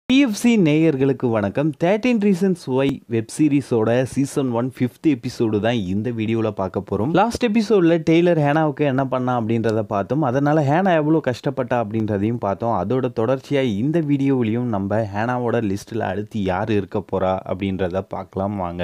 DFC நேயர்களுக்கு வணக்கம் thirteen reasons why web சீரிஸோட சீசன் ஒன் ஃபிஃப்த் எபிசோடு தான் இந்த வீடியோவில் பார்க்க போகிறோம் லாஸ்ட் எபிசோடில் டெய்லர் ஹேனாவுக்கு என்ன பண்ணா அப்படின்றத பார்த்தோம் அதனால் ஹேனா எவ்வளோ கஷ்டப்பட்டா அப்படின்றதையும் பார்த்தோம் அதோட தொடர்ச்சியாக இந்த வீடியோவிலையும் நம்ம ஹேனாவோட லிஸ்ட்டில் அடுத்து யார் இருக்க போகிறா அப்படின்றத பார்க்கலாம் வாங்க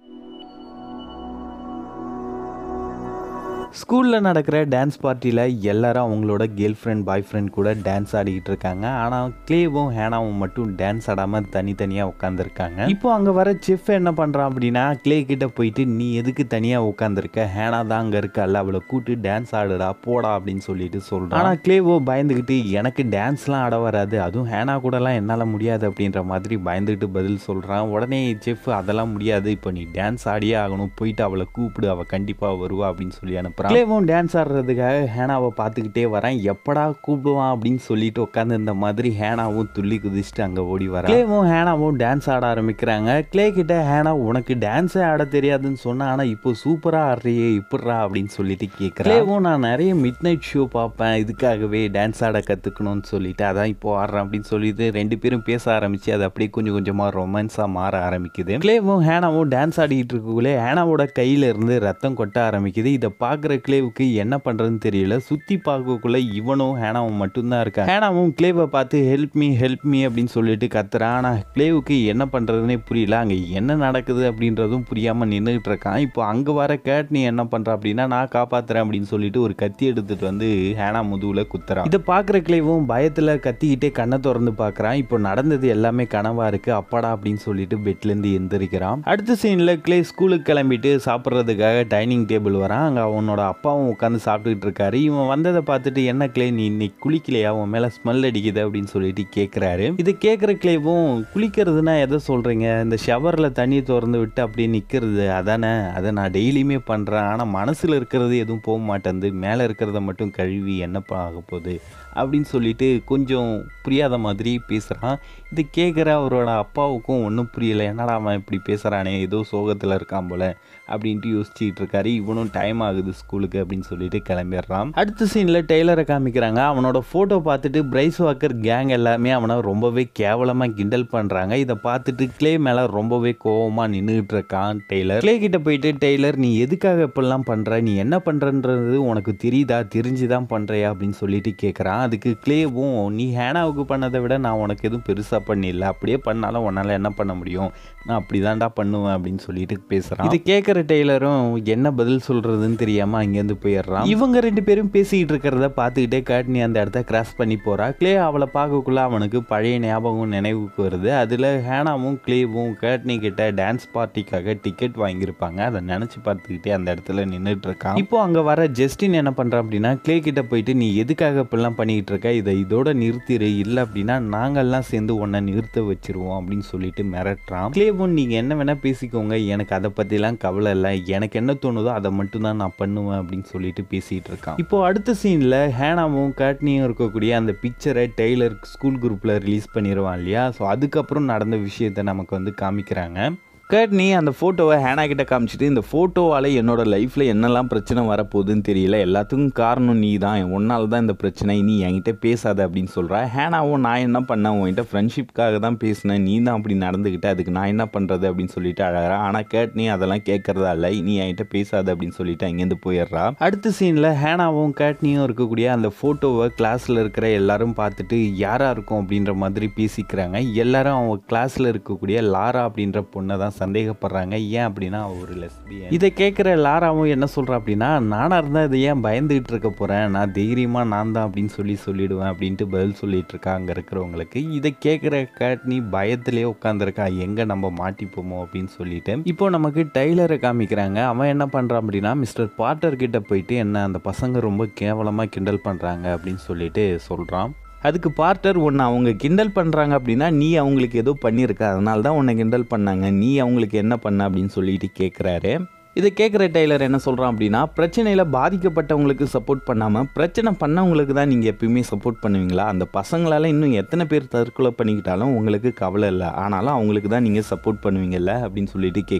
ஸ்கூலில் நடக்கிற டான்ஸ் பார்ட்டியில் எல்லாரும் அவங்களோட கேர்ள் ஃப்ரெண்ட் பாய் ஃப்ரெண்ட் கூட டான்ஸ் ஆடிக்கிட்டு இருக்காங்க ஆனால் கிளேவும் ஹேனாவும் மட்டும் டான்ஸ் ஆடாமல் தனித்தனியாக உட்காந்துருக்காங்க இப்போ அங்கே வர செஃப் என்ன பண்ணுறான் அப்படின்னா கிளே கிட்ட போயிட்டு நீ எதுக்கு தனியாக உட்காந்துருக்க ஹேனா தான் அங்கே இருக்கல்ல அவளை கூட்டு டான்ஸ் ஆடுடா போடா அப்படின்னு சொல்லிட்டு சொல்கிறான் ஆனால் கிளேவோ பயந்துக்கிட்டு எனக்கு டான்ஸ்லாம் ஆட வராது அதுவும் ஹேனா கூடலாம் என்னால் முடியாது அப்படின்ற மாதிரி பயந்துக்கிட்டு பதில் சொல்கிறான் உடனே செஃப் அதெல்லாம் முடியாது இப்போ நீ டான்ஸ் ஆடியே ஆகணும் போயிட்டு அவளை கூப்பிடு அவள் கண்டிப்பாக வருவா அப்படின்னு சொல்லி அனுப்புகிறான் கிளேவும் டான்ஸ் ஆடுறதுக்காக ஹேனாவை பார்த்துக்கிட்டே வரேன் எப்படா கூப்பிடுவான் அப்படின்னு சொல்லிட்டு உட்காந்து இந்த மாதிரி ஹேனாவும் துள்ளி குதிச்சுட்டு அங்கே ஓடி வரான் கிளேவும் ஹேனாவும் டான்ஸ் ஆட ஆரம்பிக்கிறாங்க கிளே கிட்ட ஹேனா உனக்கு டான்ஸே ஆட தெரியாதுன்னு சொன்னா ஆனால் இப்போ சூப்பராக ஆடுறியே இப்படிறா அப்படின்னு சொல்லிட்டு கேட்குறேன் கிளேவும் நான் நிறைய மிட் நைட் ஷோ பார்ப்பேன் இதுக்காகவே டான்ஸ் ஆட கற்றுக்கணும்னு சொல்லிட்டு அதான் இப்போ ஆடுறேன் அப்படின்னு சொல்லிட்டு ரெண்டு பேரும் பேச ஆரம்பிச்சு அது அப்படியே கொஞ்சம் கொஞ்சமாக ரொமான்ஸாக மாற ஆரம்பிக்குது கிளேவும் ஹேனாவும் டான்ஸ் ஆடிக்கிட்டு இருக்கக்குள்ளே ஹேனாவோட கையில இருந்து ரத்தம் கொட்ட ஆரம்பிக்குது இதை பார்க்குற கிளேவுக்கு என்ன பண்ணுறதுன்னு தெரியல சுற்றி பார்க்கக்குள்ள இவனும் ஹேனாவும் மட்டும்தான் இருக்கான் ஹேனாவும் கிளேவை பார்த்து ஹெல்ப் மீ ஹெல்ப் மீ அப்படின்னு சொல்லிட்டு கத்துறான் ஆனால் கிளேவுக்கு என்ன பண்ணுறதுனே புரியல அங்கே என்ன நடக்குது அப்படின்றதும் புரியாமல் நின்றுட்டு இருக்கான் இப்போ அங்கே வர கேட் நீ என்ன பண்ணுற அப்படின்னா நான் காப்பாத்துறேன் அப்படின்னு சொல்லிட்டு ஒரு கத்தி எடுத்துட்டு வந்து ஹேனா முதுகுல குத்துறான் இதை பார்க்குற கிளேவும் பயத்தில் கத்திக்கிட்டே கண்ணை திறந்து பார்க்குறான் இப்போ நடந்தது எல்லாமே கனவா இருக்கு அப்பாடா அப்படின்னு சொல்லிட்டு பெட்லேருந்து எந்திரிக்கிறான் அடுத்த சீனில் கிளே ஸ்கூலுக்கு கிளம்பிட்டு சாப்பிட்றதுக்காக டைனிங் டேபிள் வரான் அங்கே அவனோட அப்பாவும் உட்காந்து சாப்பிட்டுக்கிட்டு இருக்காரு இவன் வந்ததை பார்த்துட்டு என்ன கிளே நீ இன்னைக்கு குளிக்கலையா அவன் மேலே ஸ்மெல் அடிக்குது அப்படின்னு சொல்லிட்டு கேட்குறாரு இது கேட்குற கிளேவும் குளிக்கிறதுனா எதை சொல்கிறீங்க இந்த ஷவரில் தண்ணி திறந்து விட்டு அப்படியே நிற்கிறது அதானே அதை நான் டெய்லியுமே பண்ணுறேன் ஆனால் மனசில் இருக்கிறது எதுவும் போக மாட்டேங்குது மேலே இருக்கிறத மட்டும் கழுவி என்னப்பா ஆக போகுது அப்படின்னு சொல்லிட்டு கொஞ்சம் புரியாத மாதிரி பேசுகிறான் இது கேட்குற அவரோட அப்பாவுக்கும் ஒன்றும் புரியலை என்னடா அவன் இப்படி பேசுகிறானே ஏதோ சோகத்தில் இருக்கான் போல அப்படின்ட்டு யோசிச்சுட்டு இருக்காரு இவனும் டைம் ஆகுது ஸ்கூலுக்கு அப்படின்னு சொல்லிட்டு கிளம்பிடுறான் அடுத்த சீனில் டெய்லரை காமிக்கிறாங்க அவனோட ஃபோட்டோ பார்த்துட்டு பிரைஸ் வாக்கர் கேங் எல்லாமே அவனை ரொம்பவே கேவலமாக கிண்டல் பண்ணுறாங்க இதை பார்த்துட்டு கிளே மேலே ரொம்பவே கோவமாக நின்றுட்டு இருக்கான் டெய்லர் கிளே கிட்ட போயிட்டு டெய்லர் நீ எதுக்காக இப்படிலாம் பண்ணுற நீ என்ன பண்ணுறன்றது உனக்கு தெரியுதா தெரிஞ்சு தான் பண்ணுறியா அப்படின்னு சொல்லிட்டு கேட்குறான் அதுக்கு கிளேவும் நீ ஹேனாவுக்கு பண்ணதை விட நான் உனக்கு எதுவும் பெருசாக பண்ணிடல அப்படியே பண்ணாலும் உன்னால் என்ன பண்ண முடியும் நான் அப்படி தான்டா பண்ணுவேன் அப்படின்னு சொல்லிட்டு பேசுகிறான் இது கேட்குற டெய்லரும் என்ன பதில் சொல்கிறதுன்னு தெரியாமல் அங்கேருந்து போயிடுறான் இவங்க ரெண்டு பேரும் பேசிக்கிட்டு இருக்கிறத பார்த்துக்கிட்டே காட்னி அந்த இடத்த கிராஸ் பண்ணி போகிறா கிளே அவளை பார்க்கக்குள்ள அவனுக்கு பழைய ஞாபகம் நினைவுக்கு வருது அதில் ஹேனாவும் கிளேவும் கேட்னி கிட்ட டான்ஸ் பார்ட்டிக்காக டிக்கெட் வாங்கியிருப்பாங்க அதை நினச்சி பார்த்துக்கிட்டே அந்த இடத்துல நின்றுட்டு இருக்கான் இப்போ அங்கே வர ஜஸ்டின் என்ன பண்ணுறான் அப்படின்னா கிளே கிட்ட போயிட்டு நீ எதுக்காக இப்படிலாம் பண்ணிக்கிட்டு இருக்க இதை இதோட நிறுத்திடு இல்லை அப்படின்னா நாங்கள்லாம் சேர்ந்து உன்னை நிறுத்த வச்சிருவோம் அப்படின்னு சொல்லிட்டு மிரட்டுறான் கிளேவும் நீங்கள் என்ன வேணால் பேசிக்கோங்க எனக்கு அதை பற்றிலாம் கவலை இல்லை எனக்கு என்ன தோணுதோ அதை மட்டும்தான் நான் பண்ணுவேன் அப்படின்னு சொல்லிட்டு பேசிகிட்டு இருக்கான் இப்போ அடுத்த சீனில் ஹேனாவும் கேட்னியும் இருக்கக்கூடிய அந்த பிக்சரை டெய்லர் ஸ்கூல் குரூப்பில் ரிலீஸ் பண்ணிடுவான் இல்லையா ஸோ அதுக்கப்புறம் நடந்த விஷயத்தை நமக்கு வந்து காமிக்கிறாங்க கர்ட்னி அந்த ஃபோட்டோவை ஹேனா கிட்ட காமிச்சிட்டு இந்த ஃபோட்டோவால் என்னோட லைஃப்பில் என்னெல்லாம் பிரச்சனை வரப்போகுதுன்னு தெரியல எல்லாத்துக்கும் காரணம் நீ தான் உன்னால் தான் இந்த பிரச்சனை நீ என்கிட்ட பேசாத அப்படின்னு சொல்கிறா ஹேனாவும் நான் என்ன பண்ணேன் உன்கிட்ட ஃப்ரெண்ட்ஷிப்காக தான் பேசினேன் நீ தான் அப்படி நடந்துக்கிட்ட அதுக்கு நான் என்ன பண்ணுறது அப்படின்னு சொல்லிட்டு அழகிறா ஆனால் கேட்னி அதெல்லாம் கேட்குறதா இல்லை நீ என்கிட்ட பேசாத அப்படின்னு சொல்லிட்டு அங்கேருந்து போயிடுறா அடுத்த சீனில் ஹேனாவும் கேட்னியும் இருக்கக்கூடிய அந்த ஃபோட்டோவை கிளாஸில் இருக்கிற எல்லாரும் பார்த்துட்டு யாராக இருக்கும் அப்படின்ற மாதிரி பேசிக்கிறாங்க எல்லாரும் அவங்க கிளாஸில் இருக்கக்கூடிய லாரா அப்படின்ற பொண்ணை தான் சந்தேகப்படுறாங்க ஏன் அப்படின்னா அவ ஒரு லெஸ்பியன் இதை கேட்குற லாராவும் என்ன சொல்கிறா அப்படின்னா நானாக இருந்தால் இதை ஏன் பயந்துகிட்டு இருக்க போகிறேன் நான் தைரியமாக நான் தான் அப்படின்னு சொல்லி சொல்லிடுவேன் அப்படின்ட்டு பதில் சொல்லிட்டு இருக்கா அங்கே இருக்கிறவங்களுக்கு இதை கேட்குற கேட்னி பயத்திலே உட்காந்துருக்கா எங்கே நம்ம மாட்டிப்போமோ அப்படின்னு சொல்லிட்டு இப்போ நமக்கு டைலரை காமிக்கிறாங்க அவன் என்ன பண்ணுறான் அப்படின்னா மிஸ்டர் பாட்டர் கிட்ட போயிட்டு என்ன அந்த பசங்க ரொம்ப கேவலமாக கிண்டல் பண்ணுறாங்க அப்படின்னு சொல்லிட்டு சொல்கிறான் அதுக்கு பார்ட்டர் ஒன்று அவங்க கிண்டல் பண்ணுறாங்க அப்படின்னா நீ அவங்களுக்கு ஏதோ பண்ணியிருக்க அதனால தான் உன்னை கிண்டல் பண்ணாங்க நீ அவங்களுக்கு என்ன பண்ண அப்படின்னு சொல்லிட்டு கேட்குறாரு இதை கேட்குற டெய்லர் என்ன சொல்கிறான் அப்படின்னா பிரச்சனையில் பாதிக்கப்பட்டவங்களுக்கு சப்போர்ட் பண்ணாமல் பிரச்சனை பண்ணவங்களுக்கு தான் நீங்கள் எப்பயுமே சப்போர்ட் பண்ணுவீங்களா அந்த பசங்களால் இன்னும் எத்தனை பேர் தற்கொலை பண்ணிக்கிட்டாலும் உங்களுக்கு கவலை இல்லை ஆனாலும் அவங்களுக்கு தான் நீங்கள் சப்போர்ட் பண்ணுவீங்கல்ல அப்படின்னு சொல்லிட்டு கேட்குறேன்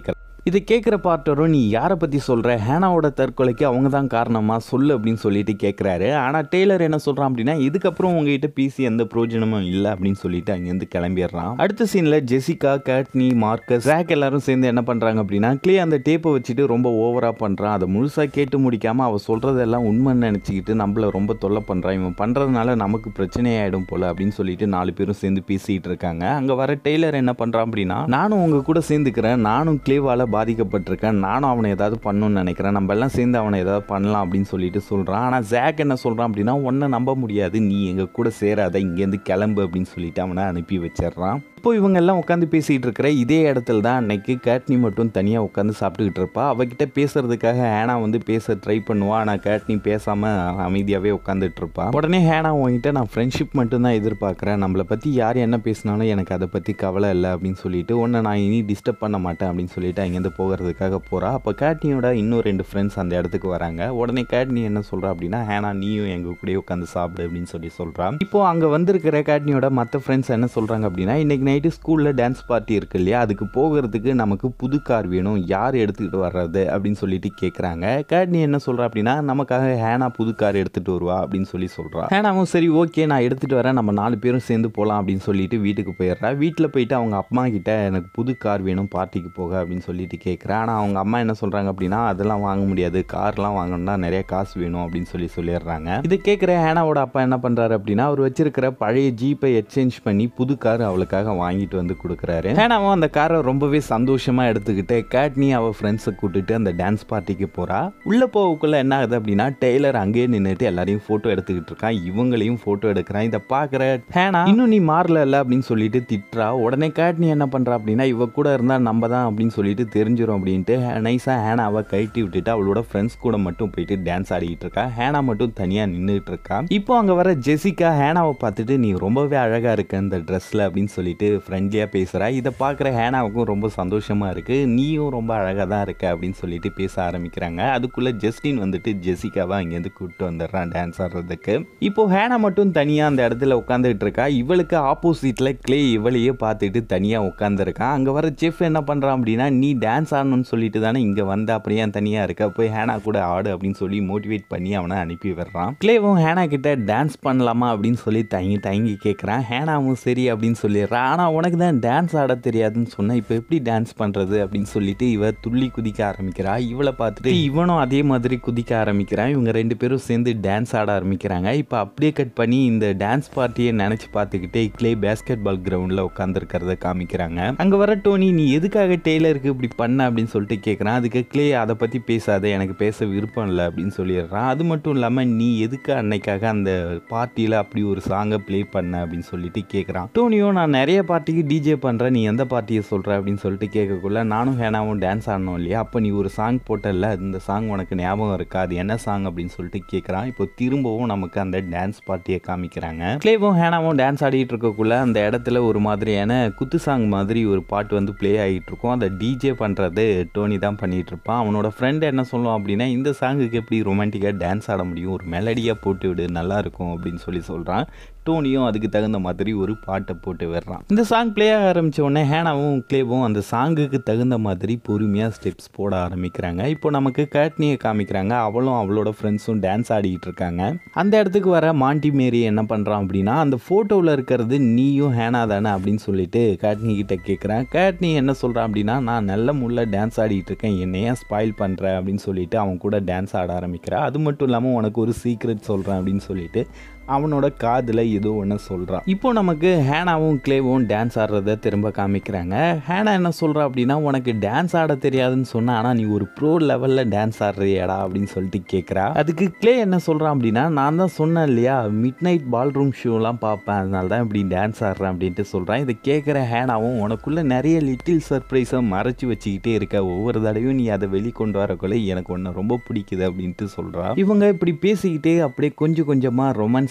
இதை கேட்குற பார்ட்டரும் நீ யாரை பற்றி சொல்கிற ஹேனாவோட தற்கொலைக்கு அவங்க தான் காரணமா சொல்லு அப்படின்னு சொல்லிட்டு கேட்குறாரு ஆனால் டெய்லர் என்ன சொல்கிறான் அப்படின்னா இதுக்கப்புறம் உங்ககிட்ட பேசி எந்த பிரயோஜனமும் இல்லை அப்படின்னு சொல்லிட்டு அங்கேருந்து கிளம்பிடுறான் அடுத்த சீனில் ஜெசிகா கேட்னி மார்க்கஸ் ஜாக் எல்லாரும் சேர்ந்து என்ன பண்ணுறாங்க அப்படின்னா கிளே அந்த டேப்பை வச்சுட்டு ரொம்ப ஓவராக பண்ணுறான் அதை முழுசாக கேட்டு முடிக்காமல் அவள் சொல்கிறதெல்லாம் உண்மைன்னு நினச்சிக்கிட்டு நம்மள ரொம்ப தொல்லை பண்ணுறான் இவன் பண்ணுறதுனால நமக்கு பிரச்சனையாயிடும் போல அப்படின்னு சொல்லிட்டு நாலு பேரும் சேர்ந்து பேசிகிட்டு இருக்காங்க அங்கே வர டெய்லர் என்ன பண்ணுறான் அப்படின்னா நானும் உங்க கூட சேர்ந்துக்கிறேன் நானும் கிளேவால் பாதிக்கப்பட்டிருக்கேன் நானும் அவனை ஏதாவது பண்ணணும்னு நினைக்கிறேன் நம்ம எல்லாம் சேர்ந்து அவனை ஏதாவது பண்ணலாம் அப்படின்னு சொல்லிட்டு சொல்கிறான் ஆனால் ஜாக் என்ன சொல்கிறான் அப்படின்னா ஒன்றை நம்ப முடியாது நீ எங்கள் கூட சேராத இங்கேருந்து கிளம்பு அப்படின்னு சொல்லிட்டு அவனை அனுப்பி வச்சிடுறான் இப்போ இவங்க எல்லாம் உட்காந்து பேசிகிட்டு இருக்கிற இதே இடத்துல தான் அன்னைக்கு கேட்னி மட்டும் தனியாக உட்காந்து சாப்பிட்டுக்கிட்டு இருப்பா அவகிட்ட பேசுறதுக்காக ஹேனா வந்து பேச ட்ரை பண்ணுவா ஆனால் கேட்னி பேசாமல் அமைதியாகவே உட்காந்துட்டு இருப்பா உடனே ஹேனா உங்ககிட்ட நான் ஃப்ரெண்ட்ஷிப் மட்டும் தான் எதிர்பார்க்குறேன் நம்மளை பற்றி யார் என்ன பேசினாலும் எனக்கு அதை பற்றி கவலை இல்லை அப்படின்னு சொல்லிட்டு உன்னை நான் இனி டிஸ்டர்ப் பண்ண மாட்டேன் அப்படின்னு சொல்லிட்டு அங்கேருந்து போகிறதுக்காக போகிறா அப்போ கேட்னியோட இன்னும் ரெண்டு ஃப்ரெண்ட்ஸ் அந்த இடத்துக்கு வராங்க உடனே கேட்னி என்ன சொல்கிறா அப்படின்னா ஹேனா நீயும் எங்கள் கூடயே உட்காந்து சாப்பிடு அப்படின்னு சொல்லி சொல்கிறான் இப்போ அங்கே வந்திருக்கிற கேட்னியோட மற்ற ஃப்ரெண்ட்ஸ் என்ன சொல்கிறாங்க அப்படின்னா இன்னைக்கு நைட்டு ஸ்கூலில் டான்ஸ் பார்ட்டி இருக்கு இல்லையா அதுக்கு போகிறதுக்கு நமக்கு புது கார் வேணும் யார் எடுத்துக்கிட்டு வர்றது அப்படின்னு சொல்லிட்டு கேட்குறாங்க கேட்னி என்ன சொல்கிறா அப்படின்னா நமக்காக ஹேனா புது கார் எடுத்துகிட்டு வருவா அப்படின்னு சொல்லி சொல்கிறா ஹேனாவும் சரி ஓகே நான் எடுத்துகிட்டு வரேன் நம்ம நாலு பேரும் சேர்ந்து போகலாம் அப்படின்னு சொல்லிட்டு வீட்டுக்கு போயிடுறா வீட்டில் போயிட்டு அவங்க அம்மா கிட்ட எனக்கு புது கார் வேணும் பார்ட்டிக்கு போக அப்படின்னு சொல்லிட்டு கேட்குறேன் ஆனால் அவங்க அம்மா என்ன சொல்கிறாங்க அப்படின்னா அதெல்லாம் வாங்க முடியாது கார்லாம் வாங்கணும்னா நிறைய காசு வேணும் அப்படின்னு சொல்லி சொல்லிடுறாங்க இது கேட்குற ஹேனாவோட அப்பா என்ன பண்ணுறாரு அப்படின்னா அவர் வச்சிருக்கிற பழைய ஜீப்பை எக்ஸ்சேஞ்ச் பண்ணி புது கார் அவளுக்காக வாங்கிட்டு வந்து கொடுக்குறாரு ஹேனாவும் அந்த காரை ரொம்பவே சந்தோஷமா எடுத்துக்கிட்டு கேட்னி அவ ஃப்ரெண்ட்ஸை கூட்டிட்டு அந்த டான்ஸ் பார்ட்டிக்கு போறா உள்ள போகக்குள்ள என்ன ஆகுது அப்படின்னா டெய்லர் அங்கேயே நின்றுட்டு எல்லாரையும் போட்டோ எடுத்துக்கிட்டு இருக்கான் இவங்களையும் போட்டோ எடுக்கிறான் இதை பார்க்குற ஹேனா இன்னும் நீ மாறல இல்ல அப்படின்னு சொல்லிட்டு திட்டுறா உடனே கேட்னி என்ன பண்றா அப்படின்னா இவ கூட இருந்தா நம்ம தான் அப்படின்னு சொல்லிட்டு தெரிஞ்சிடும் அப்படின்ட்டு நைஸா ஹேனாவை கழட்டி விட்டுட்டு அவளோட ஃப்ரெண்ட்ஸ் கூட மட்டும் போயிட்டு டான்ஸ் ஆடிக்கிட்டு இருக்கா ஹேனா மட்டும் தனியா நின்றுட்டு இருக்கா இப்போ அங்க வர ஜெசிகா ஹேனாவை பார்த்துட்டு நீ ரொம்பவே அழகா இருக்க இந்த ட்ரெஸ்ல அப்படின்னு சொல்லிட்டு ஃப்ரெண்ட்லியாக பேசுகிறா இதை பார்க்குற ஹேனாவுக்கும் ரொம்ப சந்தோஷமாக இருக்குது நீயும் ரொம்ப அழகாக தான் இருக்க அப்படின்னு சொல்லிட்டு பேச ஆரம்பிக்கிறாங்க அதுக்குள்ளே ஜஸ்டின் வந்துட்டு ஜெசிகாவை அங்கேருந்து கூப்பிட்டு வந்துடுறான் டான்ஸ் ஆடுறதுக்கு இப்போ ஹேனா மட்டும் தனியாக அந்த இடத்துல உட்காந்துட்டு இருக்கா இவளுக்கு ஆப்போசிட்டில் கிளே இவளையே பார்த்துட்டு தனியாக உட்காந்துருக்கான் அங்கே வர செஃப் என்ன பண்ணுறான் அப்படின்னா நீ டான்ஸ் ஆடணும்னு சொல்லிட்டு தானே இங்கே வந்த அப்படியே தனியாக இருக்க போய் ஹேனா கூட ஆடு அப்படின்னு சொல்லி மோட்டிவேட் பண்ணி அவனை அனுப்பி விடுறான் கிளேவும் ஹேனா கிட்ட டான்ஸ் பண்ணலாமா அப்படின்னு சொல்லி தயங்கி தயங்கி கேட்குறான் ஹேனாவும் சரி அப்படின்னு சொல்லிடுறான் ஆனால் உனக்கு தான் டான்ஸ் ஆட தெரியாதுன்னு சொன்னேன் இப்போ எப்படி டான்ஸ் பண்ணுறது அப்படின்னு சொல்லிட்டு இவ துள்ளி குதிக்க ஆரம்பிக்கிறா இவளை பார்த்துட்டு இவனும் அதே மாதிரி குதிக்க ஆரம்பிக்கிறான் இவங்க ரெண்டு பேரும் சேர்ந்து டான்ஸ் ஆட ஆரம்பிக்கிறாங்க இப்போ அப்படியே கட் பண்ணி இந்த டான்ஸ் பார்ட்டியை நினச்சி பார்த்துக்கிட்டே கிளே பேஸ்கெட் பால் கிரவுண்டில் உட்காந்துருக்கிறத காமிக்கிறாங்க அங்கே வர டோனி நீ எதுக்காக டெய்லருக்கு இப்படி பண்ண அப்படின்னு சொல்லிட்டு கேட்குறான் அதுக்கு கிளே அதை பற்றி பேசாத எனக்கு பேச விருப்பம் இல்லை அப்படின்னு சொல்லிடுறான் அது மட்டும் இல்லாமல் நீ எதுக்கு அன்னைக்காக அந்த பார்ட்டியில் அப்படி ஒரு சாங்கை ப்ளே பண்ண அப்படின்னு சொல்லிட்டு கேட்குறான் டோனியோ நான் நிறைய பார்ட்டிக்கு டிஜே பண்ணுற நீ எந்த பார்ட்டியை சொல்கிற அப்படின்னு சொல்லிட்டு கேட்கக்குள்ள நானும் ஹேனாவும் டான்ஸ் ஆடணும் இல்லையா அப்போ நீ ஒரு சாங் போட்டல இந்த சாங் உனக்கு ஞாபகம் இருக்கா அது என்ன சாங் அப்படின்னு சொல்லிட்டு கேட்குறான் இப்போ திரும்பவும் நமக்கு அந்த டான்ஸ் பார்ட்டியை காமிக்கிறாங்க கிளேவும் ஹேனாவும் டான்ஸ் ஆடிட்டு இருக்கக்குள்ள அந்த இடத்துல ஒரு மாதிரியான குத்து சாங் மாதிரி ஒரு பாட்டு வந்து ப்ளே ஆகிட்டு இருக்கும் அதை டிஜே பண்ணுறது டோனி தான் பண்ணிட்டு இருப்பான் அவனோட ஃப்ரெண்ட் என்ன சொல்லுவான் அப்படின்னா இந்த சாங்குக்கு எப்படி ரொமான்டிக்காக டான்ஸ் ஆட முடியும் ஒரு மெலடியாக போட்டு விடு நல்லா இருக்கும் அப்படின்னு சொல்லி சொல்கிறான் டோனியும் அதுக்கு தகுந்த மாதிரி ஒரு பாட்டை போட்டு விடுறான் இந்த சாங் ப்ளே ஆக ஆரம்பிச்ச உடனே ஹேனாவும் கிளேவும் அந்த சாங்குக்கு தகுந்த மாதிரி பொறுமையாக ஸ்டெப்ஸ் போட ஆரம்பிக்கிறாங்க இப்போ நமக்கு கேட்னியை காமிக்கிறாங்க அவளும் அவளோட ஃப்ரெண்ட்ஸும் டான்ஸ் ஆடிக்கிட்டு இருக்காங்க அந்த இடத்துக்கு வர மாண்டி மேரி என்ன பண்ணுறான் அப்படின்னா அந்த ஃபோட்டோவில் இருக்கிறது நீயும் ஹேனா தானே அப்படின்னு சொல்லிட்டு கேட்னி கிட்ட கேட்குறேன் கேட்னி என்ன சொல்கிறான் அப்படின்னா நான் நல்ல முள்ள டான்ஸ் ஆடிட்டு இருக்கேன் என்னை ஏன் ஸ்பாயில் பண்ணுற அப்படின்னு சொல்லிட்டு அவன் கூட டான்ஸ் ஆட ஆரம்பிக்கிறா அது மட்டும் இல்லாமல் உனக்கு ஒரு சீக்ரெட் சொல்கிறேன் அப்படின்னு சொல்லிட்டு அவனோட காதில் ஏதோ ஒன்று சொல்கிறான் இப்போ நமக்கு ஹேனாவும் கிளேவும் டான்ஸ் ஆடுறத திரும்ப காமிக்கிறாங்க ஹேனா என்ன சொல்கிறா அப்படின்னா உனக்கு டான்ஸ் ஆட தெரியாதுன்னு சொன்னா ஆனால் நீ ஒரு ப்ரோ லெவலில் டான்ஸ் ஆடுறியாடா அப்படின்னு சொல்லிட்டு கேட்குறா அதுக்கு கிளே என்ன சொல்கிறான் அப்படின்னா நான் தான் சொன்னேன் இல்லையா மிட் நைட் பால் ரூம் ஷோலாம் பார்ப்பேன் அதனால தான் இப்படி டான்ஸ் ஆடுறேன் அப்படின்ட்டு சொல்கிறேன் இதை கேட்குற ஹேனாவும் உனக்குள்ள நிறைய லிட்டில் சர்ப்ரைஸை மறைச்சி வச்சுக்கிட்டே இருக்க ஒவ்வொரு தடவையும் நீ அதை வெளிக்கொண்டு வரக்குள்ள எனக்கு ஒன்று ரொம்ப பிடிக்குது அப்படின்ட்டு சொல்கிறா இவங்க இப்படி பேசிக்கிட்டே அப்படியே கொஞ்சம் கொஞ்சமாக ரொமான்ஸ்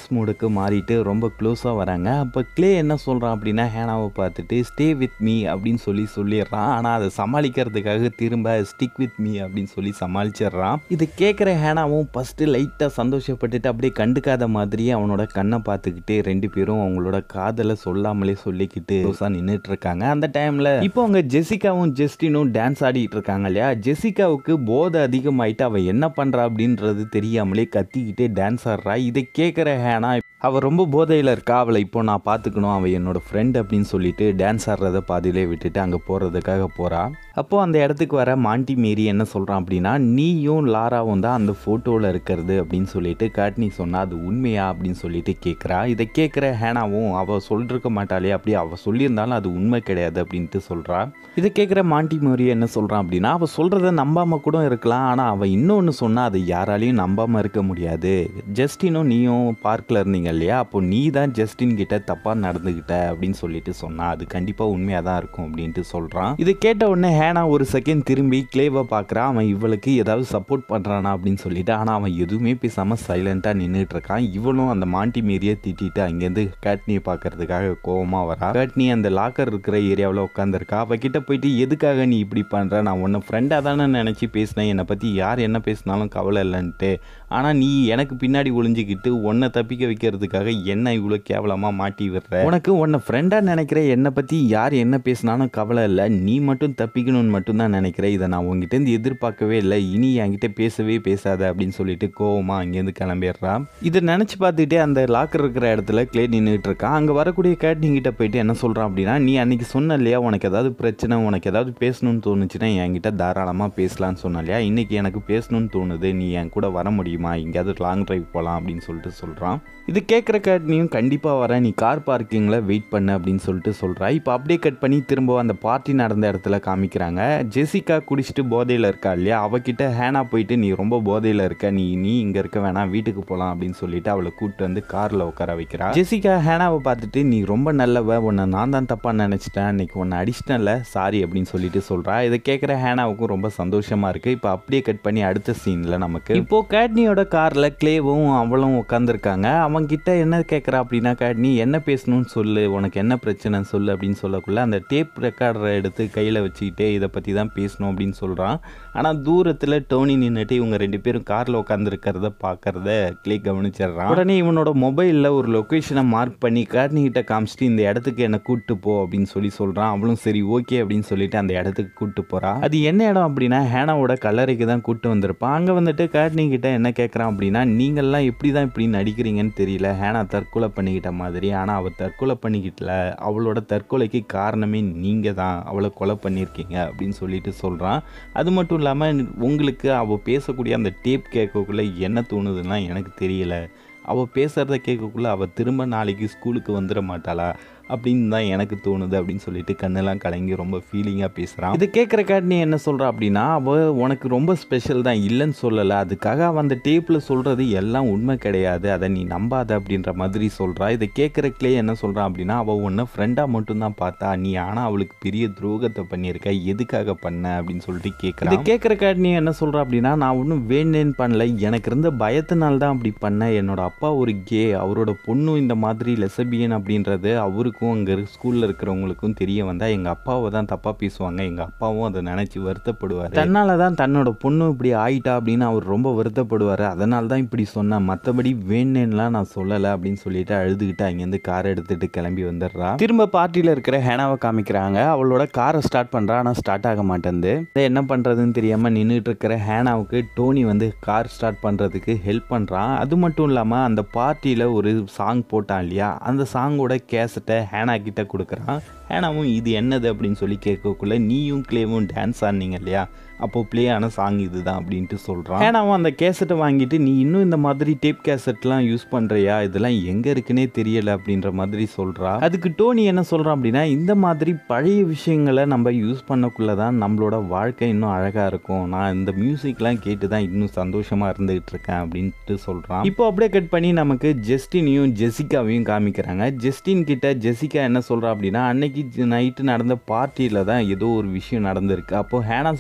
மாஸ் மூடுக்கு மாறிட்டு ரொம்ப க்ளோஸாக வராங்க அப்போ க்ளே என்ன சொல்கிறான் அப்படின்னா ஹேனாவை பார்த்துட்டு ஸ்டே வித் மீ அப்படின்னு சொல்லி சொல்லிடுறான் ஆனால் அதை சமாளிக்கிறதுக்காக திரும்ப ஸ்டிக் வித் மீ அப்படின்னு சொல்லி சமாளிச்சிடுறான் இது கேட்குற ஹேனாவும் ஃபஸ்ட்டு லைட்டாக சந்தோஷப்பட்டுட்டு அப்படியே கண்டுக்காத மாதிரியே அவனோட கண்ணை பார்த்துக்கிட்டு ரெண்டு பேரும் அவங்களோட காதலை சொல்லாமலே சொல்லிக்கிட்டு க்ளோஸாக நின்றுட்டு இருக்காங்க அந்த டைமில் இப்போ அவங்க ஜெசிகாவும் ஜெஸ்டினும் டான்ஸ் ஆடிட்டு இருக்காங்க இல்லையா ஜெசிகாவுக்கு போதை அதிகமாயிட்டு அவள் என்ன பண்ணுறா அப்படின்றது தெரியாமலே கத்திக்கிட்டே டான்ஸ் ஆடுறா இதை கேட்குற ஹேனா அவள் ரொம்ப போதையில் இருக்கா அவளை இப்போ நான் பார்த்துக்கணும் அவள் என்னோட ஃப்ரெண்ட் அப்படின்னு சொல்லிட்டு டான்ஸ் ஆடுறத பாதியிலே விட்டுட்டு அங்கே போகிறதுக்காக போகிறா அப்போது அந்த இடத்துக்கு வர மாண்டி மேரி என்ன சொல்கிறான் அப்படின்னா நீயும் லாராவும் தான் அந்த ஃபோட்டோவில் இருக்கிறது அப்படின்னு சொல்லிட்டு காட்னி சொன்னா அது உண்மையா அப்படின்னு சொல்லிட்டு கேட்குறா இதை கேட்குற ஹேனாவும் அவள் சொல்லிருக்க மாட்டாளே அப்படி அவள் சொல்லியிருந்தாலும் அது உண்மை கிடையாது அப்படின்ட்டு சொல்கிறா இதை கேட்குற மாண்டி மேரி என்ன சொல்கிறான் அப்படின்னா அவள் சொல்கிறத நம்பாமல் கூட இருக்கலாம் ஆனால் அவள் இன்னொன்று சொன்னால் அதை யாராலையும் நம்பாமல் இருக்க முடியாது ஜஸ்டினும் நீயும் பார்க்கில் இருந்தீங்க இல்லையா அப்போ நீ தான் ஜஸ்டின் கிட்ட தப்பாக நடந்துக்கிட்ட அப்படின்னு சொல்லிட்டு சொன்னா அது கண்டிப்பாக உண்மையாக தான் இருக்கும் அப்படின்ட்டு சொல்கிறான் இதை கேட்ட உடனே ஹேனா ஒரு செகண்ட் திரும்பி கிளேவை பார்க்குறான் அவன் இவளுக்கு ஏதாவது சப்போர்ட் பண்ணுறானா அப்படின்னு சொல்லிட்டு ஆனால் அவன் எதுவுமே பேசாமல் சைலண்ட்டாக நின்றுட்டு இருக்கான் இவளும் அந்த மாண்டி மீறியை திட்டிட்டு அங்கேருந்து கேட்னியை பார்க்கறதுக்காக கோவமாக வரா கேட்னி அந்த லாக்கர் இருக்கிற ஏரியாவில் உட்காந்துருக்கா அவகிட்ட போயிட்டு எதுக்காக நீ இப்படி பண்ணுற நான் உன்னை ஃப்ரெண்டாக தானே நினச்சி பேசினேன் என்னை பற்றி யார் என்ன பேசினாலும் கவலை இல்லைன்ட்டு ஆனால் நீ எனக்கு பின்னாடி ஒளிஞ்சிக்கிட்டு உன்னை தப்பிக்க வைக்கிறதுக்காக என்ன இவ்வளோ கேவலமாக மாட்டி விடுற உனக்கு உன்னை ஃப்ரெண்டாக நினைக்கிற என்னை பற்றி யார் என்ன பேசினாலும் கவலை இல்லை நீ மட்டும் தப்பிக்கணும்னு மட்டும்தான் நினைக்கிற இதை நான் உங்ககிட்டேருந்து எதிர்பார்க்கவே இல்லை இனி என்கிட்ட பேசவே பேசாத அப்படின்னு சொல்லிட்டு கோவமாக அங்கேருந்து கிளம்பிடுறான் இதை நினச்சி பார்த்துட்டே அந்த லாக்கர் இருக்கிற இடத்துல கிளே நின்றுட்டு இருக்கான் அங்கே வரக்கூடிய கேட்னிங் கிட்ட போயிட்டு என்ன சொல்கிறான் அப்படின்னா நீ அன்னைக்கு சொன்ன இல்லையா உனக்கு ஏதாவது பிரச்சனை உனக்கு ஏதாவது பேசணும்னு தோணுச்சுன்னா என்கிட்ட தாராளமாக பேசலாம்னு சொன்ன இல்லையா இன்னைக்கு எனக்கு பேசணும்னு தோணுது நீ என் கூட வர முடியுமா எங்கேயாவது லாங் டிரைவ் போகலாம் அப்படின்னு சொல்லிட்டு சொல்கிறான் இது கேட்குற கேட்னியும் கண்டிப்பாக வரேன் நீ கார் பார்க்கிங்கில் வெயிட் பண்ணு அப்படின்னு சொல்லிட்டு சொல்கிறா இப்போ அப்படியே கட் பண்ணி திரும்ப அந்த பார்ட்டி நடந்த இடத்துல காமிக்கிறாங்க ஜெசிகா குடிச்சிட்டு போதையில் இருக்கா இல்லையா அவகிட்ட ஹேனா போயிட்டு நீ ரொம்ப போதையில் இருக்க நீ நீ இங்கே இருக்க வேணாம் வீட்டுக்கு போகலாம் அப்படின்னு சொல்லிட்டு அவளை கூப்பிட்டு வந்து காரில் உட்கார வைக்கிறா ஜெசிகா ஹேனாவை பார்த்துட்டு நீ ரொம்ப நல்லவ உன்னை நான் தான் தப்பாக நினச்சிட்டேன் இன்னைக்கு உன்னை அடிச்சிட்டேன்ல சாரி அப்படின்னு சொல்லிட்டு சொல்கிறா இதை கேட்குற ஹேனாவுக்கும் ரொம்ப சந்தோஷமாக இருக்குது இப்போ அப்படியே கட் பண்ணி அடுத்த சீனில் நமக்கு இப்போ கேட்னியோட காரில் கிளேவும் அவளும் உட்காந்துருக்காங்க அவன்கிட்ட என்ன கேட்குறா அப்படின்னா கேட்னி என்ன பேசணும்னு சொல்லு உனக்கு என்ன பிரச்சனை சொல்லு அப்படின்னு சொல்லக்குள்ள அந்த டேப் ரெக்கார்டரை எடுத்து கையில் வச்சுக்கிட்டே இதை பற்றி தான் பேசணும் அப்படின்னு சொல்கிறான் ஆனால் தூரத்தில் டோனி நின்றுட்டு இவங்க ரெண்டு பேரும் காரில் உட்காந்துருக்கிறத பார்க்கறத கிளே கவனிச்சிடுறான் உடனே இவனோட மொபைலில் ஒரு லொக்கேஷனை மார்க் பண்ணி கார்னி கிட்ட காமிச்சிட்டு இந்த இடத்துக்கு என்னை கூப்பிட்டு போ அப்படின்னு சொல்லி சொல்கிறான் அவளும் சரி ஓகே அப்படின்னு சொல்லிட்டு அந்த இடத்துக்கு கூப்பிட்டு போகிறா அது என்ன இடம் அப்படின்னா ஹேனாவோட கல்லறைக்கு தான் கூப்பிட்டு வந்திருப்பான் அங்கே வந்துட்டு கார்னி கிட்ட என்ன கேட்குறான் அப்படின்னா நீங்கள்லாம் எப்படி தான் இப்படி நடிக்கிறீங்கன்னு தெரியல ஹேனா தற்கொலை பண்ணிக்கிட்ட மாதிரி ஆனால் அவள் தற்கொலை பண்ணிக்கிட்டல அவளோட தற்கொலைக்கு காரணமே நீங்கள் தான் அவளை கொலை பண்ணியிருக்கீங்க அப்படின்னு சொல்லிட்டு சொல்கிறான் அது மட்டும் இல்லாமல் உங்களுக்கு அவள் பேசக்கூடிய அந்த டேப் கேட்கக்குள்ளே என்ன தோணுதுன்னா எனக்கு தெரியல அவள் பேசுகிறத கேட்கக்குள்ள அவள் திரும்ப நாளைக்கு ஸ்கூலுக்கு வந்துட மாட்டாளா அப்படின்னு தான் எனக்கு தோணுது அப்படின்னு சொல்லிட்டு கண்ணெல்லாம் கலங்கி ரொம்ப ஃபீலிங்காக பேசுகிறான் இது கேட்குற காட்டி நீ என்ன சொல்கிறா அப்படின்னா அவள் உனக்கு ரொம்ப ஸ்பெஷல் தான் இல்லைன்னு சொல்லலை அதுக்காக அவன் அந்த டேப்பில் சொல்கிறது எல்லாம் உண்மை கிடையாது அதை நீ நம்பாத அப்படின்ற மாதிரி சொல்கிறா இதை கேட்குற கிளே என்ன சொல்கிறான் அப்படின்னா அவள் உன்னை ஃப்ரெண்டாக மட்டும்தான் பார்த்தா நீ ஆனால் அவளுக்கு பெரிய துரோகத்தை பண்ணியிருக்க எதுக்காக பண்ண அப்படின்னு சொல்லிட்டு கேட்குறா இது கேட்குற காட்டி நீ என்ன சொல்கிறா அப்படின்னா நான் ஒன்றும் வேணேன்னு பண்ணல எனக்கு இருந்த பயத்தினால தான் அப்படி பண்ணேன் என்னோட அப்பா ஒரு கே அவரோட பொண்ணும் இந்த மாதிரி லெசபியன் அப்படின்றது அவருக்கு எனக்கும் அங்கே ஸ்கூலில் இருக்கிறவங்களுக்கும் தெரிய வந்தால் எங்கள் அப்பாவை தான் தப்பாக பேசுவாங்க எங்கள் அப்பாவும் அதை நினச்சி வருத்தப்படுவார் தன்னால் தான் தன்னோட பொண்ணு இப்படி ஆயிட்டா அப்படின்னு அவர் ரொம்ப வருத்தப்படுவார் அதனால தான் இப்படி சொன்னேன் மற்றபடி வேணேன்லாம் நான் சொல்லலை அப்படின்னு சொல்லிட்டு அழுதுகிட்டு அங்கேருந்து காரை எடுத்துகிட்டு கிளம்பி வந்துடுறா திரும்ப பார்ட்டியில் இருக்கிற ஹேனாவை காமிக்கிறாங்க அவளோட காரை ஸ்டார்ட் பண்ணுறா ஆனால் ஸ்டார்ட் ஆக மாட்டேங்குது இதை என்ன பண்ணுறதுன்னு தெரியாமல் நின்றுட்டு இருக்கிற ஹேனாவுக்கு டோனி வந்து கார் ஸ்டார்ட் பண்ணுறதுக்கு ஹெல்ப் பண்ணுறான் அது மட்டும் இல்லாமல் அந்த பார்ட்டியில் ஒரு சாங் போட்டான் இல்லையா அந்த சாங்கோட கேசட்டை ஹேனா கிட்ட கொடுக்குறான் ஹேனாவும் இது என்னது அப்படின்னு சொல்லி கேட்கக்குள்ள நீயும் கிளேவும் டான்ஸ் ஆடினீங்க இல்லையா அப்போ ப்ளே ஆன சாங் இதுதான் அப்படின்ட்டு சொல்கிறான் ஹேனாவும் அந்த கேசட்டை வாங்கிட்டு நீ இன்னும் இந்த மாதிரி டேப் கேசட்லாம் யூஸ் பண்ணுறியா இதெல்லாம் எங்கே இருக்குன்னே தெரியல அப்படின்ற மாதிரி சொல்கிறா அதுக்கு டோனி என்ன சொல்கிறான் அப்படின்னா இந்த மாதிரி பழைய விஷயங்களை நம்ம யூஸ் பண்ணக்குள்ள தான் நம்மளோட வாழ்க்கை இன்னும் அழகாக இருக்கும் நான் இந்த மியூசிக்லாம் கேட்டு தான் இன்னும் சந்தோஷமாக இருந்துகிட்டு இருக்கேன் அப்படின்ட்டு சொல்கிறான் இப்போ அப்படியே கட் பண்ணி நமக்கு ஜெஸ்டினையும் ஜெசிகாவையும் காமிக்கிறாங்க ஜெஸ்டின் கிட்ட ஜெசிகா என்ன சொல்கிறா அப்படின்னா அன்னைக்கு நைட்டு நடந்த பார்ட்டியில் தான் ஏதோ ஒரு விஷயம் நடந்திருக்கு அப்போ ஹேனா சொல்லக்கூடிய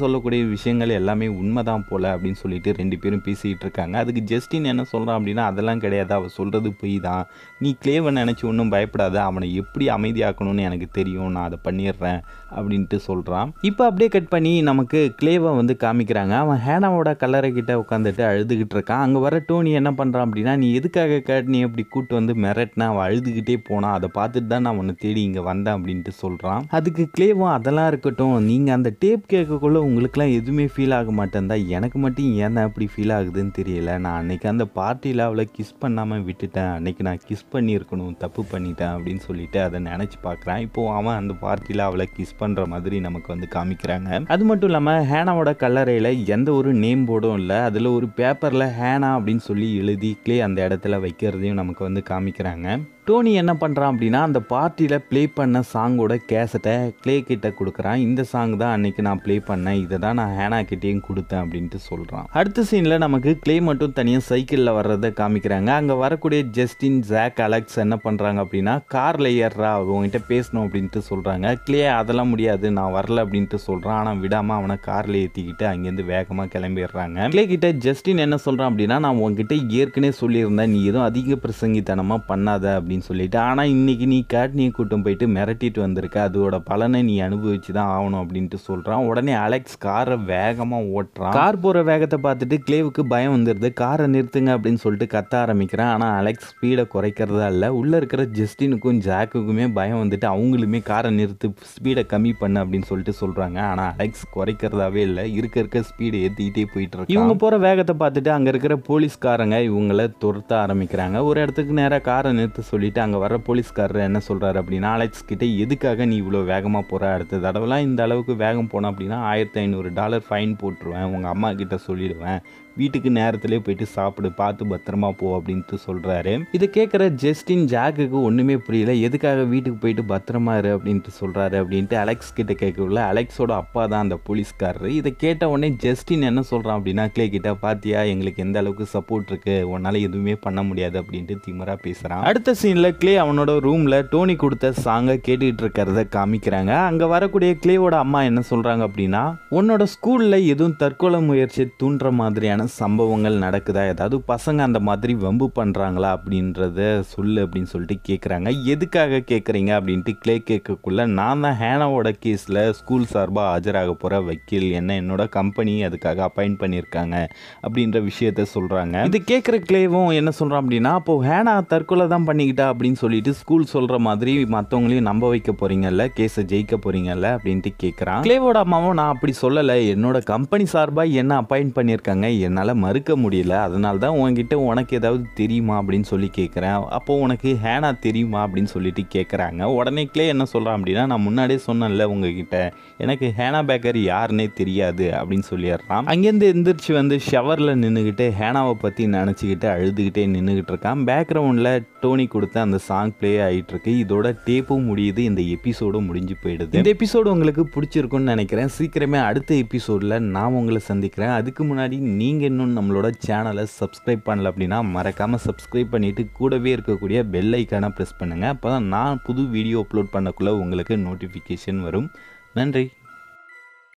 விஷயங்கள் எல்லாமே உண்மைதான் போல அப்படின்னு சொல்லிட்டு ரெண்டு பேரும் பேசிக்கிட்டு இருக்காங்க அதுக்கு ஜஸ்டின் என்ன சொல்கிறான் அப்படின்னா அதெல்லாம் கிடையாது அவள் சொல்கிறது பொய் தான் நீ கிளேவை நினச்சி ஒன்றும் பயப்படாத அவனை எப்படி அமைதியாக்கணும்னு எனக்கு தெரியும் நான் அதை பண்ணிடுறேன் அப்படின்ட்டு சொல்கிறான் இப்போ அப்படியே கட் பண்ணி நமக்கு கிளேவை வந்து காமிக்கிறாங்க அவன் ஹேனாவோட கல்லறை கிட்ட உட்காந்துட்டு அழுதுகிட்டு இருக்கான் அங்கே வர டோனி என்ன பண்ணுறான் அப்படின்னா நீ எதுக்காக கேட் நீ அப்படி கூட்டு வந்து மிரட்டினா அவன் அழுதுகிட்டே போனான் அதை பார்த்துட்டு தான் நான் உன்னை தேடி இங்கே வந்தேன் அப்படின்ட்டு சொல்கிறான் அதுக்கு கிளேவும் அதெல்லாம் இருக்கட்டும் நீங்கள் அந்த டேப் கேட்கக்குள்ள உங்களுக்குலாம் எதுவுமே ஃபீல் ஆக மாட்டேன் எனக்கு மட்டும் ஏன் தான் அப்படி ஃபீல் ஆகுதுன்னு தெரியல நான் அன்னைக்கு அந்த பார்ட்டியில் அவளை கிஸ் பண்ணாமல் விட்டுட்டேன் அன்னைக்கு நான் கிஸ் பண்ணியிருக்கணும் தப்பு பண்ணிட்டேன் அப்படின்னு சொல்லிட்டு அதை நினச்சி பார்க்குறான் இப்போது அவன் அந்த பார்ட்டியில் அவளை கிஸ் பண்ணுற மாதிரி நமக்கு வந்து காமிக்கிறாங்க அது மட்டும் இல்லாமல் ஹேனாவோட கல்லறையில் எந்த ஒரு நேம் போர்டும் இல்லை அதில் ஒரு பேப்பரில் ஹேனா அப்படின்னு சொல்லி எழுதி கிளே அந்த இடத்துல வைக்கிறதையும் நமக்கு வந்து காமிக்கிறாங்க டோனி என்ன பண்ணுறான் அப்படின்னா அந்த பார்ட்டியில் ப்ளே பண்ண சாங்கோட கேசட்டை க்ளே கிட்ட கொடுக்குறான் இந்த சாங் தான் அன்னைக்கு நான் ப்ளே பண்ணேன் இதை தான் நான் ஹேனா கிட்டேயும் கொடுத்தேன் அப்படின்ட்டு சொல்கிறான் அடுத்த சீனில் நமக்கு க்ளே மட்டும் தனியாக சைக்கிளில் வர்றதை காமிக்கிறாங்க அங்கே வரக்கூடிய ஜஸ்டின் ஜாக் அலெக்ஸ் என்ன பண்ணுறாங்க அப்படின்னா காரில் ஏறுறா உங்ககிட்ட பேசணும் அப்படின்ட்டு சொல்கிறாங்க க்ளே அதெல்லாம் முடியாது நான் வரல அப்படின்ட்டு சொல்கிறான் ஆனால் விடாமல் அவனை காரில் ஏற்றிக்கிட்டு அங்கேருந்து வேகமாக கிளம்பிடுறாங்க க்ளே கிட்ட ஜஸ்டின் என்ன சொல்கிறான் அப்படின்னா நான் உங்ககிட்ட ஏற்கனவே சொல்லியிருந்தேன் நீ எதுவும் அதிக பிரசங்கித்தனமாக பண்ணாத அப்படின்னு அப்படின்னு சொல்லிட்டு ஆனால் இன்னைக்கு நீ கேட்னியை கூட்டம் போயிட்டு மிரட்டிட்டு வந்திருக்க அதோட பலனை நீ அனுபவிச்சு தான் ஆகணும் அப்படின்ட்டு சொல்கிறான் உடனே அலெக்ஸ் காரை வேகமாக ஓட்டுறான் கார் போகிற வேகத்தை பார்த்துட்டு கிளேவுக்கு பயம் வந்துடுது காரை நிறுத்துங்க அப்படின்னு சொல்லிட்டு கத்த ஆரம்பிக்கிறான் ஆனால் அலெக்ஸ் ஸ்பீடை குறைக்கிறதா இல்லை உள்ளே இருக்கிற ஜஸ்டினுக்கும் ஜாக்குக்குமே பயம் வந்துட்டு அவங்களுமே காரை நிறுத்து ஸ்பீடை கம்மி பண்ணு அப்படின்னு சொல்லிட்டு சொல்கிறாங்க ஆனால் அலெக்ஸ் குறைக்கிறதாவே இல்லை இருக்க இருக்க ஸ்பீடை ஏற்றிக்கிட்டே போயிட்டு இருக்கு இவங்க போகிற வேகத்தை பார்த்துட்டு அங்கே இருக்கிற போலீஸ்காரங்க இவங்கள துரத்த ஆரம்பிக்கிறாங்க ஒரு இடத்துக்கு நேராக காரை நிறுத்த சொல்லி சொல்லிட்டு அங்கே வர போலீஸ்காரர் என்ன சொல்கிறாரு அப்படின்னா அலெக்ஸ் கிட்ட எதுக்காக நீ இவ்வளோ வேகமாக போகிற அடுத்த தடவைலாம் இந்த அளவுக்கு வேகம் போன அப்படின்னா ஆயிரத்தி ஐநூறு டாலர் ஃபைன் போட்டுருவேன் உங்கள் அம்மா கிட்ட சொல்லிடுவேன் வீட்டுக்கு நேரத்திலே போயிட்டு சாப்பிடு பார்த்து பத்திரமா போ அப்படின்ட்டு சொல்கிறாரு இதை கேட்குற ஜஸ்டின் ஜாக்குக்கு ஒன்றுமே புரியல எதுக்காக வீட்டுக்கு போயிட்டு பத்திரமா இரு அப்படின்ட்டு சொல்கிறாரு அப்படின்ட்டு அலெக்ஸ் கிட்ட கேட்கல அலெக்ஸோட அப்பா தான் அந்த போலீஸ்காரரு இதை கேட்ட உடனே ஜஸ்டின் என்ன சொல்கிறான் அப்படின்னா கிளே கிட்ட பாத்தியா எங்களுக்கு எந்த அளவுக்கு சப்போர்ட் இருக்கு உன்னால் எதுவுமே பண்ண முடியாது அப்படின்ட்டு திமரா பேசுகிறான் அடுத்த சீனில் கிளே அவனோட ரூமில் டோனி கொடுத்த சாங்கை கேட்டுக்கிட்டு இருக்கிறத காமிக்கிறாங்க அங்கே வரக்கூடிய கிளேவோட அம்மா என்ன சொல்கிறாங்க அப்படின்னா உன்னோட ஸ்கூலில் எதுவும் தற்கொலை முயற்சி தூண்டுற மாதிரியான சம்பவங்கள் நடக்குதா ஏதாவது பசங்க அந்த மாதிரி வம்பு பண்ணுறாங்களா அப்படின்றத சொல்லு அப்படின்னு சொல்லிட்டு கேட்குறாங்க எதுக்காக கேட்குறீங்க அப்படின்ட்டு கிளே கேட்கக்குள்ள நான் தான் ஹேனாவோட கேஸில் ஸ்கூல் சார்பாக ஆஜராக போகிற வக்கீல் என்ன என்னோட கம்பெனி அதுக்காக அப்பாயிண்ட் பண்ணியிருக்காங்க அப்படின்ற விஷயத்த சொல்கிறாங்க இது கேட்குற கிளேவும் என்ன சொல்கிறான் அப்படின்னா அப்போது ஹேனா தற்கொலை தான் பண்ணிக்கிட்டா அப்படின்னு சொல்லிட்டு ஸ்கூல் சொல்கிற மாதிரி மற்றவங்களையும் நம்ப வைக்க போகிறீங்கல்ல கேஸை ஜெயிக்க போகிறீங்கல்ல அப்படின்ட்டு கேட்குறான் கிளேவோட அம்மாவும் நான் அப்படி சொல்லலை என்னோட கம்பெனி சார்பாக என்ன அப்பாயிண்ட் பண்ணியிருக்காங்க என்னால் மறுக்க முடியல அதனால தான் உங்ககிட்ட உனக்கு ஏதாவது தெரியுமா அப்படின்னு சொல்லி கேட்குறேன் அப்போது உனக்கு ஹேனா தெரியுமா அப்படின்னு சொல்லிட்டு கேட்குறாங்க உடனே கிளே என்ன சொல்கிறான் அப்படின்னா நான் முன்னாடியே சொன்னேன்ல உங்ககிட்ட எனக்கு ஹேனா பேக்கர் யாருன்னே தெரியாது அப்படின்னு சொல்லிடுறான் அங்கேருந்து எந்திரிச்சு வந்து ஷவரில் நின்றுக்கிட்டு ஹேனாவை பற்றி நினச்சிக்கிட்டு அழுதுகிட்டே நின்றுக்கிட்டு இருக்கான் பேக்ரவுண்டில் டோனி கொடுத்த அந்த சாங் ப்ளே ஆகிட்டு இருக்கு இதோட டேப்பும் முடியுது இந்த எபிசோடும் முடிஞ்சு போயிடுது இந்த எபிசோடு உங்களுக்கு பிடிச்சிருக்குன்னு நினைக்கிறேன் சீக்கிரமே அடுத்த எபிசோடில் நான் உங்களை சந்திக்கிறேன் அதுக்கு முன்னாடி நீங்கள் இன்னும் நம்மளோட சேனலை சப்ஸ்கிரைப் பண்ணல அப்படின்னா மறக்காமல் சப்ஸ்கிரைப் பண்ணிவிட்டு கூடவே இருக்கக்கூடிய பெல் ஐக்கானை ப்ரெஸ் பண்ணுங்கள் அப்போ தான் நான் புது வீடியோ அப்லோட் பண்ணக்குள்ளே உங்களுக்கு நோட்டிஃபிகேஷன் வரும் நன்றி